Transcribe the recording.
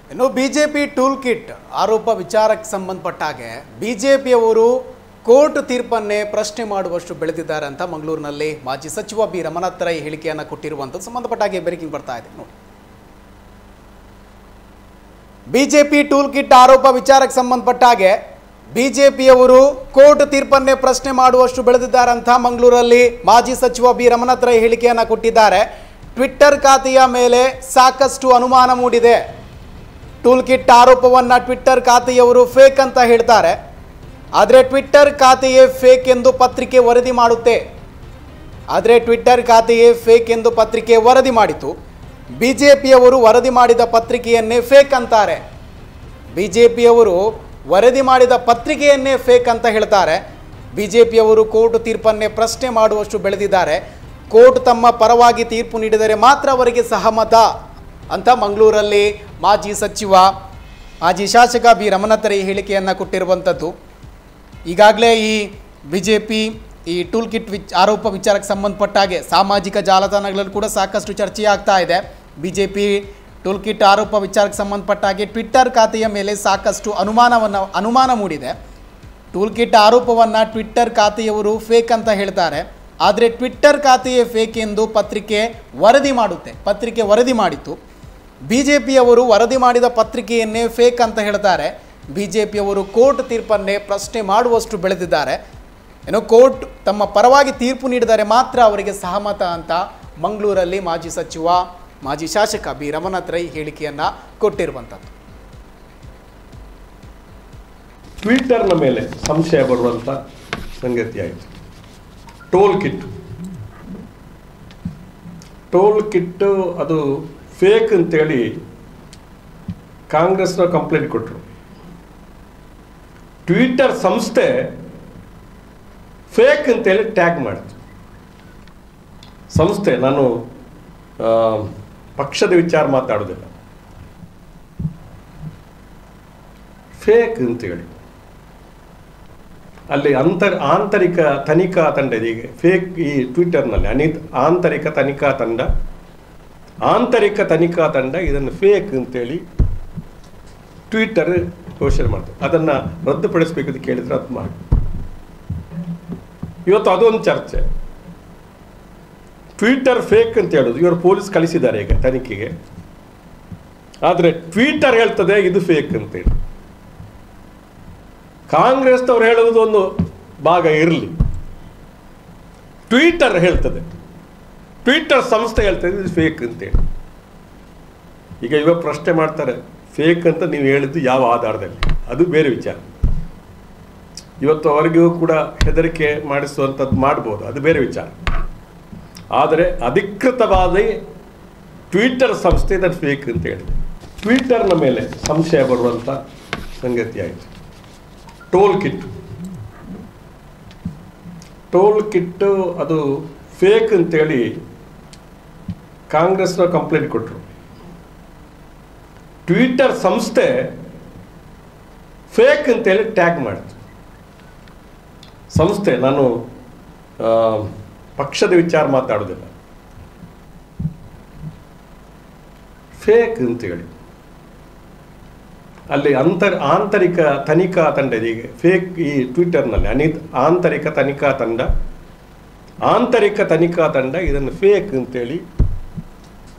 ಇನ್ನು BJP tool kit ಆರೋಪ ವಿಚಾರಕ್ಕೆ ಸಂಬಂಧಪಟ್ಟ ಹಾಗೆ ಬಿಜೆಪಿಯವರು ಕೋರ್ಟ್ ತೀರ್ಪನ್ನೇ ಪ್ರಶ್ನೆ ಮಾಡುವಷ್ಟು ಬೆಳೆದಿದ್ದಾರೆ ಅಂತ ಮಂಗಳೂರಿನಲ್ಲಿ ಮಾಜಿ ಸಚಿವ ಬಿ ರಮನಾಥ್ ರೈ ಹೇಳಿಕೆಯನ್ನು ಕೊಟ್ಟಿರುವಂಥದ್ದು ಸಂಬಂಧಪಟ್ಟ ಹಾಗೆ ಬ್ರೇಕಿಂಗ್ ಬರ್ತಾ ಇದೆ ನೋಡಿ ಬಿಜೆಪಿ ಟೂಲ್ ಕಿಟ್ ಆರೋಪ ವಿಚಾರಕ್ಕೆ ಸಂಬಂಧಪಟ್ಟ ಹಾಗೆ ಬಿಜೆಪಿಯವರು ಕೋರ್ಟ್ ತೀರ್ಪನ್ನೇ ಪ್ರಶ್ನೆ ಮಾಡುವಷ್ಟು ಬೆಳೆದಿದ್ದಾರಂತ ಮಂಗಳೂರಲ್ಲಿ ಮಾಜಿ ಸಚಿವ ಬಿ ರಮನಾಥ್ ರೈ ಹೇಳಿಕೆಯನ್ನು ಕೊಟ್ಟಿದ್ದಾರೆ ಟ್ವಿಟ್ಟರ್ ಖಾತೆಯ ಮೇಲೆ ಸಾಕಷ್ಟು ಅನುಮಾನ ಮೂಡಿದೆ ಟೂಲ್ ಕಿಟ್ ಆರೋಪವನ್ನು ಟ್ವಿಟ್ಟರ್ ಖಾತೆಯವರು ಫೇಕ್ ಅಂತ ಹೇಳ್ತಾರೆ ಆದರೆ ಟ್ವಿಟ್ಟರ್ ಖಾತೆಯೇ ಫೇಕ್ ಎಂದು ಪತ್ರಿಕೆ ವರದಿ ಮಾಡುತ್ತೆ ಆದರೆ ಟ್ವಿಟ್ಟರ್ ಖಾತೆಯೇ ಫೇಕ್ ಎಂದು ಪತ್ರಿಕೆ ವರದಿ ಮಾಡಿತು ಬಿ ಜೆ ಪಿಯವರು ವರದಿ ಮಾಡಿದ ಪತ್ರಿಕೆಯನ್ನೇ ಫೇಕ್ ಅಂತಾರೆ ಬಿ ಜೆ ಪಿಯವರು ವರದಿ ಮಾಡಿದ ಪತ್ರಿಕೆಯನ್ನೇ ಫೇಕ್ ಅಂತ ಹೇಳ್ತಾರೆ ಬಿ ಜೆ ಪಿಯವರು ಕೋರ್ಟ್ ತೀರ್ಪನ್ನೇ ಪ್ರಶ್ನೆ ಮಾಡುವಷ್ಟು ಬೆಳೆದಿದ್ದಾರೆ ಕೋರ್ಟ್ ತಮ್ಮ ಪರವಾಗಿ ತೀರ್ಪು ನೀಡಿದರೆ ಮಾತ್ರ ಅವರಿಗೆ ಸಹಮತ ಅಂತ ಮಂಗಳೂರಲ್ಲಿ ಮಾಜಿ ಸಚಿವ ಮಾಜಿ ಶಾಸಕ ಬಿ ರಮನಾಥ್ ರೈ ಹೇಳಿಕೆಯನ್ನು ಕೊಟ್ಟಿರುವಂಥದ್ದು ಈಗಾಗಲೇ ಈ ಬಿ ಜೆ ಪಿ ಈ ಟೂಲ್ ಕಿಟ್ ವಿಚ್ ಆರೋಪ ವಿಚಾರಕ್ಕೆ ಸಂಬಂಧಪಟ್ಟ ಹಾಗೆ ಸಾಮಾಜಿಕ ಜಾಲತಾಣಗಳಲ್ಲಿ ಕೂಡ ಸಾಕಷ್ಟು ಚರ್ಚೆ ಆಗ್ತಾ ಇದೆ B J P tool kit ಆರೋಪ ವಿಚಾರಕ್ಕೆ ಸಂಬಂಧಪಟ್ಟ ಹಾಗೆ ಟ್ವಿಟ್ಟರ್ ಖಾತೆಯ ಮೇಲೆ ಸಾಕಷ್ಟು ಅನುಮಾನವನ್ನು ಅನುಮಾನ ಮೂಡಿದೆ ಟೂಲ್ ಕಿಟ್ ಆರೋಪವನ್ನು ಟ್ವಿಟ್ಟರ್ ಖಾತೆಯವರು ಫೇಕ್ ಅಂತ ಹೇಳ್ತಾರೆ ಆದರೆ ಟ್ವಿಟ್ಟರ್ ಖಾತೆಯೇ ಫೇಕ್ ಎಂದು ಪತ್ರಿಕೆ ವರದಿ ಮಾಡುತ್ತೆ ಪತ್ರಿಕೆ ವರದಿ ಮಾಡಿತ್ತು ಬಿ ಜೆ ಪಿಯವರು ವರದಿ ಮಾಡಿದ ಪತ್ರಿಕೆಯನ್ನೇ ಫೇಕ್ ಅಂತ ಹೇಳ್ತಾರೆ ಬಿ ಜೆ ಪಿಯವರು ಕೋರ್ಟ್ ತೀರ್ಪನ್ನೇ ಪ್ರಶ್ನೆ ಮಾಡುವಷ್ಟು ಬೆಳೆದಿದ್ದಾರೆ ಏನೋ ಕೋರ್ಟ್ ತಮ್ಮ ಪರವಾಗಿ ತೀರ್ಪು ನೀಡಿದರೆ ಮಾತ್ರ ಅವರಿಗೆ ಸಹಮತ ಅಂತ ಮಂಗಳೂರಲ್ಲಿ ಮಾಜಿ ಸಚಿವ ಮಾಜಿ ಶಾಸಕ ಬಿ ರಮನಾಥ್ ರೈ ಹೇಳಿಕೆಯನ್ನು ಕೊಟ್ಟಿರುವಂಥದ್ದು ಟ್ವಿಟರ್ನ ಮೇಲೆ ಸಂಶಯ ಬರುವಂಥ ಸಂಗತಿ ಆಯಿತು ಟೋಲ್ ಕಿಟ್ ಟೋಲ್ ಕಿಟ್ ಅದು ಫೇಕ್ ಅಂತೇಳಿ ಕಾಂಗ್ರೆಸ್ನ ಕಂಪ್ಲೇಂಟ್ ಕೊಟ್ಟರು ಟ್ವಿಟರ್ ಸಂಸ್ಥೆ ಫೇಕ್ ಅಂತೇಳಿ ಟ್ಯಾಗ್ ಮಾಡಿತು ಸಂಸ್ಥೆ ನಾನು ಆ, ಪಕ್ಷದ ವಿಚಾರ ಮಾತಾಡೋದಿಲ್ಲ ಫೇಕ್ ಅಂತೇಳಿ ಅಲ್ಲಿ ಅಂತರ್ ಆಂತರಿಕ ತನಿಖಾ ತಂಡ ಇದೆ ಈಗ ಫೇಕ್ ಈ ಟ್ವಿಟರ್ನಲ್ಲಿ ಅನಿ ಆಂತರಿಕ ತನಿಖಾ ತಂಡ ಆಂತರಿಕ ತನಿಖಾ ತಂಡ ಇದನ್ನು ಫೇಕ್ ಅಂತೇಳಿ ಟ್ವಿಟರ್ ಘೋಷಣೆ ಮಾಡ್ತಾರೆ ಅದನ್ನು ರದ್ದುಪಡಿಸಬೇಕು ಅಂತ ಕೇಳಿದ್ರೆ ಅದು ಮಾಡಿ ಇವತ್ತು ಅದೊಂದು ಚರ್ಚೆ ಟ್ವಿಟರ್ ಫೇಕ್ ಅಂತ ಹೇಳೋದು ಇವರು ಪೊಲೀಸ್ ಕಳಿಸಿದ್ದಾರೆ ಈಗ ತನಿಖೆಗೆ ಆದರೆ ಟ್ವಿಟರ್ ಹೇಳ್ತದೆ ಇದು ಫೇಕ್ ಅಂತೇಳಿ ಕಾಂಗ್ರೆಸ್ನವ್ರು ಹೇಳುವುದು ಒಂದು ಭಾಗ ಇರಲಿ ಟ್ವಿಟರ್ ಹೇಳ್ತದೆ ಟ್ವಿಟರ್ ಸಂಸ್ಥೆ ಹೇಳ್ತದೆ ಇದು ಫೇಕ್ ಅಂತೇಳಿ ಈಗ ಇವಾಗ ಪ್ರಶ್ನೆ ಮಾಡ್ತಾರೆ ಫೇಕ್ ಅಂತ ನೀವು ಹೇಳಿದ್ದು ಯಾವ ಆಧಾರದಲ್ಲಿ ಅದು ಬೇರೆ ವಿಚಾರ ಇವತ್ತು ಅವರಿಗೂ ಕೂಡ ಹೆದರಿಕೆ ಮಾಡಿಸುವಂಥದ್ದು ಮಾಡ್ಬೋದು ಅದು ಬೇರೆ ವಿಚಾರ ಆದರೆ ಅಧಿಕೃತವಾದ ಟ್ವಿಟರ್ ಸಂಸ್ಥೆ ಇದನ್ನು ಫೇಕ್ ಅಂತ ಹೇಳಿದೆ ಟ್ವಿಟರ್ನ ಮೇಲೆ ಸಂಶಯ ಬರುವಂಥ ಸಂಗತಿ ಆಯಿತು ಟೋಲ್ ಕಿಟ್ ಟೋಲ್ ಕಿಟ್ ಅದು ಫೇಕ್ ಅಂತೇಳಿ ಕಾಂಗ್ರೆಸ್ನ ಕಂಪ್ಲೇಂಟ್ ಕೊಟ್ಟರು ಟ್ವಿಟರ್ ಸಂಸ್ಥೆ ಫೇಕ್ ಅಂತೇಳಿ ಟ್ಯಾಗ್ ಮಾಡಿತು ಸಂಸ್ಥೆ ನಾನು ಆ, ಪಕ್ಷದ ವಿಚಾರ ಮಾತಾಡೋದಿಲ್ಲ ಫೇಕ್ ಅಂತೇಳಿ ಅಲ್ಲಿ ಅಂತರ್ ಆಂತರಿಕ ತನಿಖಾ ತಂಡ ಇದೆ ಈಗ ಫೇಕ್ ಈ ಟ್ವಿಟರ್ನಲ್ಲಿ ಅನಿ ಆಂತರಿಕ ತನಿಖಾ ತಂಡ ಆಂತರಿಕ ತನಿಖಾ ತಂಡ ಇದನ್ನು ಫೇಕ್ ಅಂತೇಳಿ